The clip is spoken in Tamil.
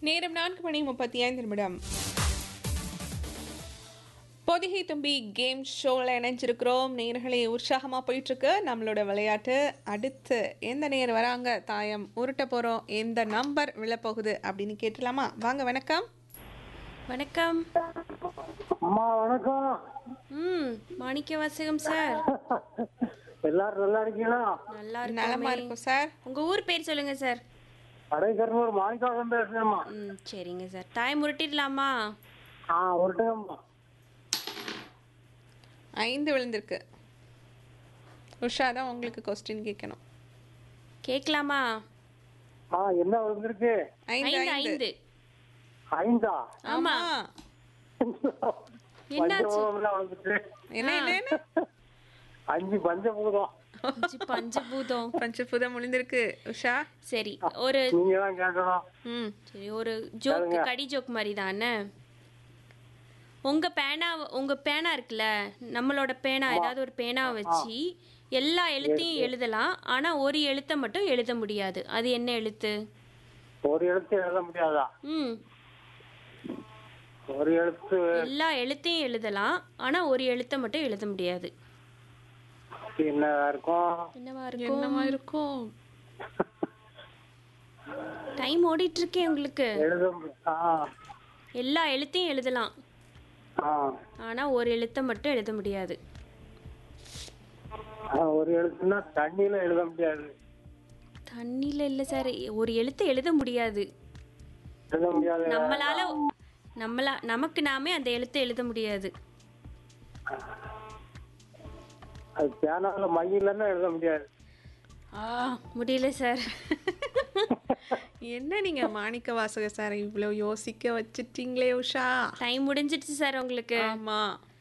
நேரம் நான்கு மணி முப்பத்தி ஐந்து நிமிடம் பொதிகை தும்பி கேம் ஷோவில் இணைஞ்சிருக்கிறோம் நேர்களே உற்சாகமாக போயிட்டுருக்கு நம்மளோட விளையாட்டு அடுத்து எந்த நேர் வராங்க தாயம் உருட்ட போகிறோம் எந்த நம்பர் விழப்போகுது அப்படின்னு கேட்டலாமா வாங்க வணக்கம் வணக்கம் அம்மா வணக்கம் ம் மாணிக்க வாசகம் சார் எல்லாரும் நல்லா இருக்கீங்களா நல்லா நலமா இருக்கோமே இருக்கும் சார் உங்க ஊர் பேர் சொல்லுங்க சார் கடைக்கரனூர் மாணிக்காகம் பேசுறேம்மா ம் சரிங்க சார் டைம் உருட்டிடலாமா ஆ ஒரு டைம்மா ஐந்து விழுந்திருக்கு உஷா தான் உங்களுக்கு கொஸ்டின் கேட்கணும் கேட்கலாமா ஆ என்ன வந்திருக்கு ஐந்து ஐந்து ஐந்து ஐந்து ஐந்தா ஆமா என்னாச்சு பஞ்சபூதம்லாம் வந்துட்டு என்ன என்ன என்ன அஞ்சு பஞ்சபூதம் அஞ்சு பஞ்சபூதம் பஞ்சபூதம் முடிந்திருக்கு உஷா சரி ஒரு நீங்க தான் கேட்கணும் ம் சரி ஒரு ஜோக் கடி ஜோக் மாதிரி தானே உங்க பேனா உங்க பேனா இருக்குல்ல நம்மளோட பேனா ஏதாவது ஒரு பேனாவை வச்சு எல்லா எழுத்தையும் எழுதலாம் ஆனா ஒரு எழுத்தை மட்டும் எழுத முடியாது அது என்ன எழுத்து ஒரு எழுத்து எழுத முடியாதா ம் ஒரு எழுத்து எல்லா எழுத்தையும் எழுதலாம் ஆனா ஒரு எழுத்தை மட்டும் எழுத முடியாது என்ன இருக்கும் என்னவா இருக்கும் என்னமா இருக்கும் டைம் ஓடிட்டு இருக்கே உங்களுக்கு எழுத மு- ஆ எல்லா எழுத்தையும் எழுதலாம் ஆ ஆனா ஒரு எழுத்தை மட்டும் எழுத முடியாது ஆ, ஒரு எழுத்துன்னா தண்ணியில எழுத முடியாது தண்ணியில இல்ல சார் ஒரு எழுத்தை எழுத முடியாது எழுத முடியாது நம்மளால நம்மளா நமக்கு நாமே அந்த எழுத்தை எழுத முடியாது அது பேனால மையிலன்னா எழுத முடியாது ஆ முடியல சார் என்ன நீங்க மாணிக்க வாசக சார் இவ்வளோ யோசிக்க வச்சிட்டீங்களே உஷா டைம் முடிஞ்சிடுச்சு சார் உங்களுக்கு ஆமா